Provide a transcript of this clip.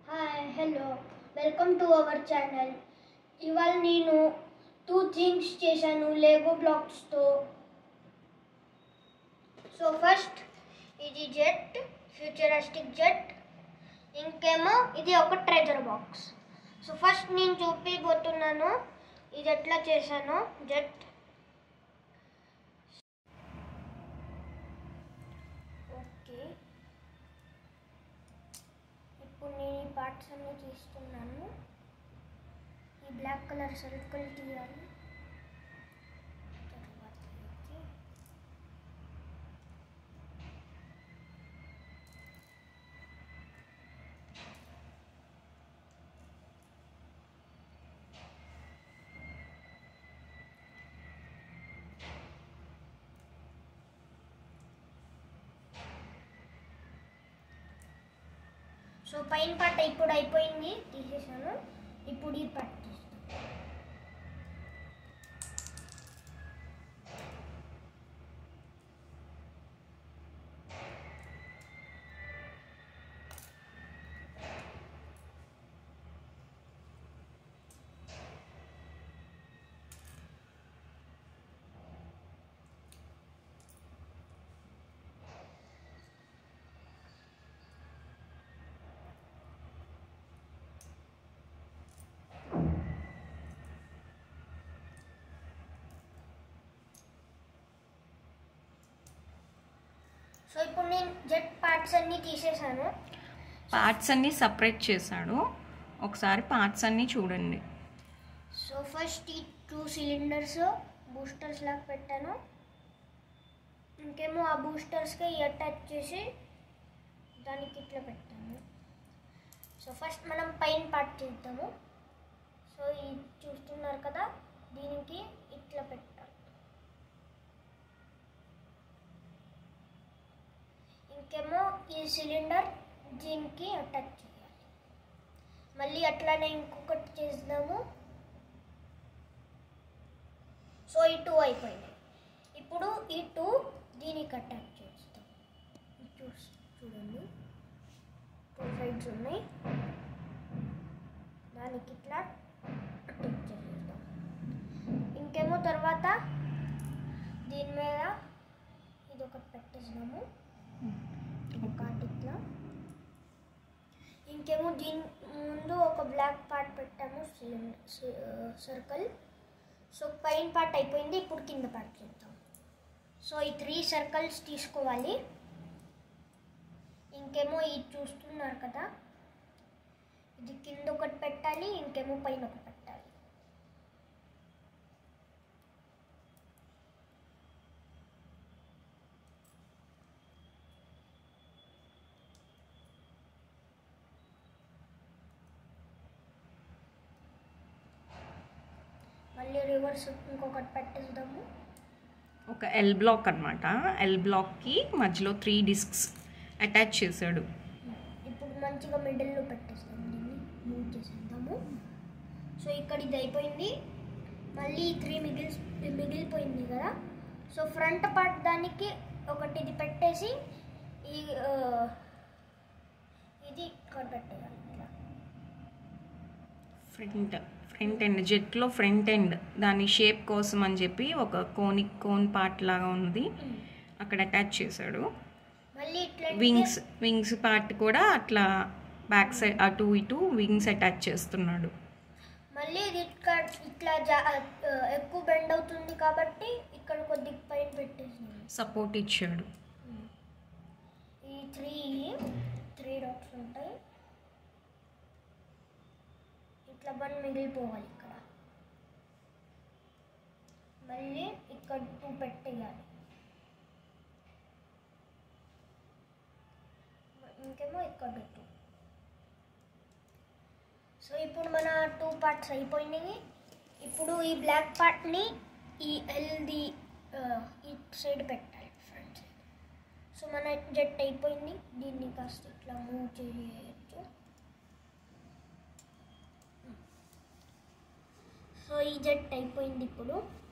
Hi hello welcome to our channel ఇవాళ నేను two things చేశాను లేగో బ్లాక్స్తో సో ఫస్ట్ ఇది జెట్ ఫ్యూచరిస్టిక్ జెట్ ఇంకేమో ఇది ఒక ట్రెజర్ బాక్స్ సో ఫస్ట్ నేను చూపిపోతున్నాను ఇది ఎట్లా చేశాను జెట్ ఓకే ఇప్పుడు నేను ఈ పార్ట్స్ అన్ని తీస్తున్నాను ఈ బ్లాక్ కలర్ సర్కిల్ తీయాలి తర్వాత ఇది. సో పైన పార్ట్ ఇప్పుడు అయిపోయింది తీసేసాను ఇప్పుడు ఈ పార్ట్ తీస్తాను సో ఇప్పుడు నేను జెట్ పార్ట్స్ అన్ని తీసేసాను పార్ట్స్ అన్నీ సపరేట్ చేశాడు ఒకసారి పార్ట్స్ అన్నీ చూడండి సో ఫస్ట్ ఈ టూ సిలిండర్స్ బూస్టర్స్ లాగా పెట్టాను ఇంకేమో ఆ బూస్టర్స్కి అటాచ్ చేసి దానికి ఇట్లా పెట్టాను సో ఫస్ట్ మనం పైన పార్ట్ చేద్దాము సో ఇది చూస్తున్నారు కదా దీనికి ఇట్లా పెట్టాలి ఇంకేమో ఈ సిలిండర్ దీనికి అటాచ్ చేయాలి మళ్ళీ అట్లానే ఇంకొకటి చేద్దాము సో ఈ టూ అయిపోయినాయి ఇప్పుడు ఈ టూ దీనికి అటాచ్ చేస్తాం ఇది చూస్ చూడండి టూ సైడ్స్ ఉన్నాయి దానికి ఇట్లా అటాచ్ చేసేద్దాం ఇంకేమో తర్వాత దీని మీద ఇది ఒకటి పెట్టేసినాము ఒకటి ఇట్లా ఇంకేమో దీని ముందు ఒక బ్లాక్ పార్ట్ పెట్టాము సర్కిల్ సో పైన పార్ట్ అయిపోయింది ఇప్పుడు కింద పార్ట్ చేద్దాం సో ఈ త్రీ సర్కిల్స్ తీసుకోవాలి ఇంకేమో ఇది చూస్తున్నారు కదా ఇది కింద ఒకటి పెట్టాలి ఇంకేమో పైన ఒకటి పెట్టాలి మళ్ళీ రివర్స్ ఇంకొకటి పెట్టేద్దాము ఒక ఎల్ బ్లాక్ అనమాట ఎల్ బ్లాక్కి మధ్యలో త్రీ డిస్క్స్ అటాచ్ చేశాడు ఇప్పుడు మంచిగా మిడిల్లో పెట్టేస్తాం దీన్ని మూవ్ చేసేద్దాము సో ఇక్కడ ఇది అయిపోయింది మళ్ళీ త్రీ మిగిలి మిగిలిపోయింది కదా సో ఫ్రంట్ పార్ట్ దానికి ఒకటి ఇది పెట్టేసి ఈ ఆ, ఇది ఇక్కడ పెట్టేయాలి ఇట్లా ఫ్రంట్ ఫ్రంట్ ఎండ్ జెట్లో ఫ్రంట్ ఎండ్ దాని షేప్ కోసం అని చెప్పి ఒక కోనిక్ కోన్ పార్ట్ లాగా ఉంది అక్కడ అటాచ్ చేశాడు మళ్ళీ ఇట్లా వింగ్స్ వింగ్స్ పార్ట్ కూడా అట్లా బ్యాక్ సైడ్ అటు ఇటు వింగ్స్ అటాచ్ చేస్తున్నాడు మళ్ళీ ఇది ఇక్కడ ఇట్లా జా ఆ, ఎక్కువ బెండ్ అవుతుంది కాబట్టి ఇక్కడ కొద్దిగా పైన పెట్టేసింది సపోర్ట్ ఇచ్చాడు ఈ త్రీ త్రీ డాట్స్ ఉంటాయి ఇట్లా వన్ మిగిలిపోవాలి ఇక్కడ మళ్ళీ ఇక్కడ టూ పెట్టేయాలి ఇంకేమో ఇక్కడ టూ సో ఇప్పుడు మన టూ పార్ట్స్ అయిపోయినాయి ఇప్పుడు ఈ బ్లాక్ పార్ట్ని ఈ ఎల్ది ఈ సైడ్ పెట్టాలి ఫ్రంట్ సైడ్ సో మన జెట్ అయిపోయింది దీన్ని కాస్త ఇట్లా మూవ్ చేయొచ్చు సో ఈ జెట్ అయిపోయింది ఇప్పుడు